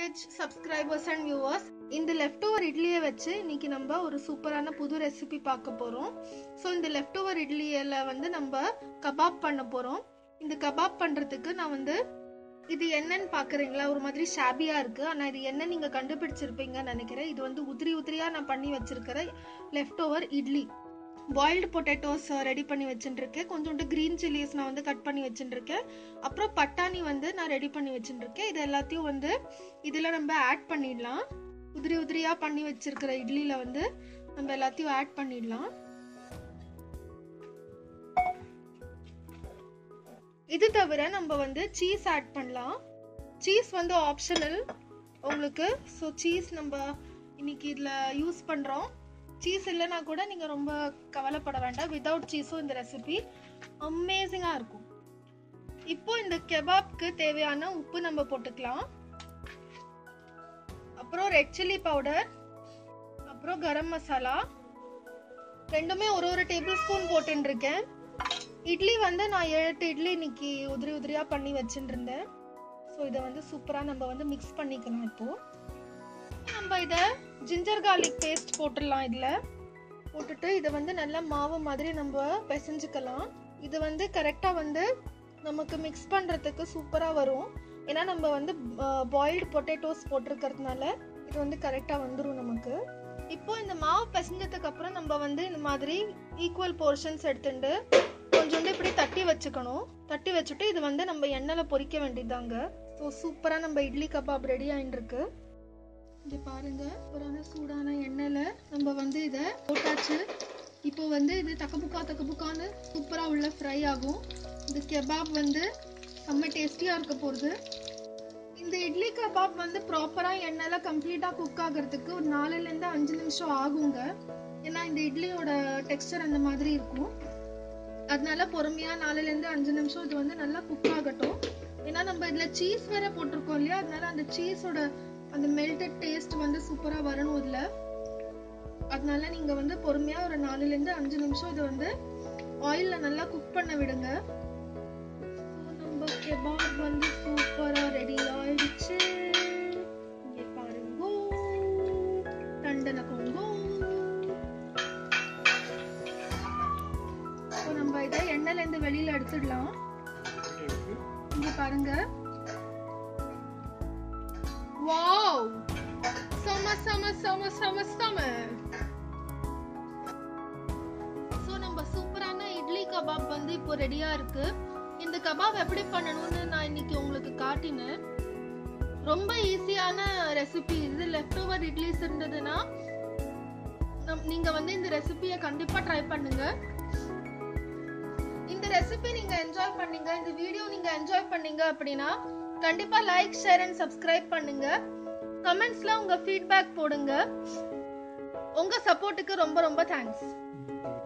village subscribers and viewers இந்த left over இட்லியை வச்சு இன்னைக்கு நம்ம ஒரு சூப்பரான புது ரெசிபி பார்க்க போறோம் ஸோ இந்த லெஃப்ட் ஓவர் இட்லியில வந்து நம்ம கபாப் பண்ண போறோம் இந்த கபாப் பண்றதுக்கு நான் வந்து இது என்னன்னு பாக்குறீங்களா ஒரு மாதிரி ஷாபியா இருக்கு ஆனா இது என்ன நீங்க கண்டுபிடிச்சிருப்பீங்கன்னு நினைக்கிறேன் இது வந்து உதிரி உதிரியா நான் பண்ணி வச்சிருக்கிற left over idli boiled potatoes ready பண்ணி வச்சுருக்கேன் கொஞ்சோண்டு க்ரீன் சில்லிஸ் நான் வந்து கட் பண்ணி வச்சுருக்கேன் அப்புறம் பட்டாணி வந்து நான் ரெடி பண்ணி வச்சுருக்கேன் இது எல்லாத்தையும் வந்து இதில் நம்ம ஆட் பண்ணிடலாம் உதிரி உதிரியாக பண்ணி வச்சிருக்கிற இட்லியில் வந்து நம்ம எல்லாத்தையும் ஆட் பண்ணிடலாம் இது தவிர நம்ம வந்து சீஸ் ஆட் பண்ணலாம் சீஸ் வந்து ஆப்ஷனல் உங்களுக்கு ஸோ சீஸ் நம்ம இன்னைக்கு இதில் யூஸ் பண்ணுறோம் சீஸ் இல்லைனா கூட நீங்கள் ரொம்ப கவலைப்பட வேண்டாம் வித்தவுட் சீஸும் இந்த ரெசிபி அமேசிங்காக இருக்கும் இப்போ இந்த கெபாப்க்கு தேவையான உப்பு நம்ம போட்டுக்கலாம் அப்புறம் ரெட் சில்லி பவுடர் அப்புறம் கரம் மசாலா ரெண்டுமே ஒரு ஒரு டேபிள் ஸ்பூன் போட்டுருக்கேன் இட்லி வந்து நான் ஏழு எட்டு இட்லி இன்னைக்கு உதிரி உதிரியா பண்ணி வச்சுட்டு இருந்தேன் ஸோ இதை வந்து சூப்பராக நம்ம வந்து மிக்ஸ் பண்ணிக்கலாம் இப்போ நம்ம இதை ஜிஞ்சர் கார்லிக் பேஸ்ட் போட்டுடலாம் இதில் போட்டுட்டு இதை வந்து நல்லா மாவு மாதிரி நம்ம பிசைஞ்சுக்கலாம் இது வந்து கரெக்டாக வந்து நமக்கு மிக்ஸ் பண்ணுறதுக்கு சூப்பராக வரும் ஏன்னா நம்ம வந்து பாயில்டு பொட்டேட்டோஸ் போட்டிருக்கிறதுனால இது வந்து கரெக்டாக வந்துடும் நமக்கு இப்போ இந்த மாவு பிசைஞ்சதுக்கு அப்புறம் நம்ம வந்து இந்த மாதிரி ஈக்குவல் போர்ஷன்ஸ் எடுத்துட்டு கொஞ்சோண்டு இப்படி தட்டி வச்சுக்கணும் தட்டி வச்சுட்டு இது வந்து நம்ம எண்ணெயில் பொரிக்க வேண்டியதாங்க ஸோ சூப்பராக நம்ம இட்லி கபாப் ரெடி ஆகிட்டு இருக்கு இங்கே பாருங்க சூப்பரான சூடான எண்ணெயில் நம்ம வந்து இதை போட்டாச்சு இப்போ வந்து இது தக்கப்புக்கா தக்கப்புக்கான்னு சூப்பராக உள்ள ஃப்ரை ஆகும் இந்த கெபாப் வந்து செம்ம டேஸ்டியாக இருக்க போகுது இந்த இட்லி கபாப் வந்து ப்ராப்பராக எண்ணெயில் கம்ப்ளீட்டாக குக் ஆகிறதுக்கு ஒரு நாலுலேருந்து அஞ்சு நிமிஷம் ஆகுங்க ஏன்னா இந்த இட்லியோட டெக்ஸ்டர் அந்த மாதிரி இருக்கும் அதனால பொறுமையாக நாலுலேருந்து அஞ்சு நிமிஷம் இது வந்து நல்லா குக் ஆகட்டும் ஏன்னா நம்ம இதில் சீஸ் வேற போட்டிருக்கோம் இல்லையா அதனால அந்த சீஸோட அந்த மெல்டட் டேஸ்ட் வந்து சூப்பராக வரணும் இதில் அதனால நீங்கள் வந்து பொறுமையாக ஒரு நாலுலேருந்து அஞ்சு நிமிஷம் இதை வந்து ஆயிலில் நல்லா குக் பண்ண விடுங்க நம்ம கெபாப் வந்து சூப்பராக ரெடி ஆயிடுச்சு இங்கே பாருங்க தண்டனை கொங்கோ இப்போ நம்ம இதை எண்ணெயிலேருந்து வெளியில் எடுத்துடலாம் இங்கே பாருங்க வாவ் செம செம செம செம செம ஸோ நம்ம சூப்பரான இட்லி கபாப் வந்து இப்போ ரெடியா இருக்கு இந்த கபாப் எப்படி பண்ணணும்னு நான் இன்னைக்கு உங்களுக்கு காட்டினேன் ரொம்ப ஈஸியான ரெசிபி இது லெஃப்ட் ஓவர் இட்லிஸ் இருந்ததுன்னா நீங்க வந்து இந்த ரெசிபியை கண்டிப்பா ட்ரை பண்ணுங்க இந்த ரெசிபி நீங்க என்ஜாய் பண்ணீங்க இந்த வீடியோ நீங்க என்ஜாய் பண்ணீங்க அப்படின்னா கண்டிப்பா லைக் ஷேர் அண்ட் சப்ஸ்கிரைப் பண்ணுங்க கமெண்ட்ஸ்ல உங்க ஃபீட்பேக் போடுங்க உங்க சப்போர்ட்டுக்கு ரொம்ப ரொம்ப தேங்க்ஸ்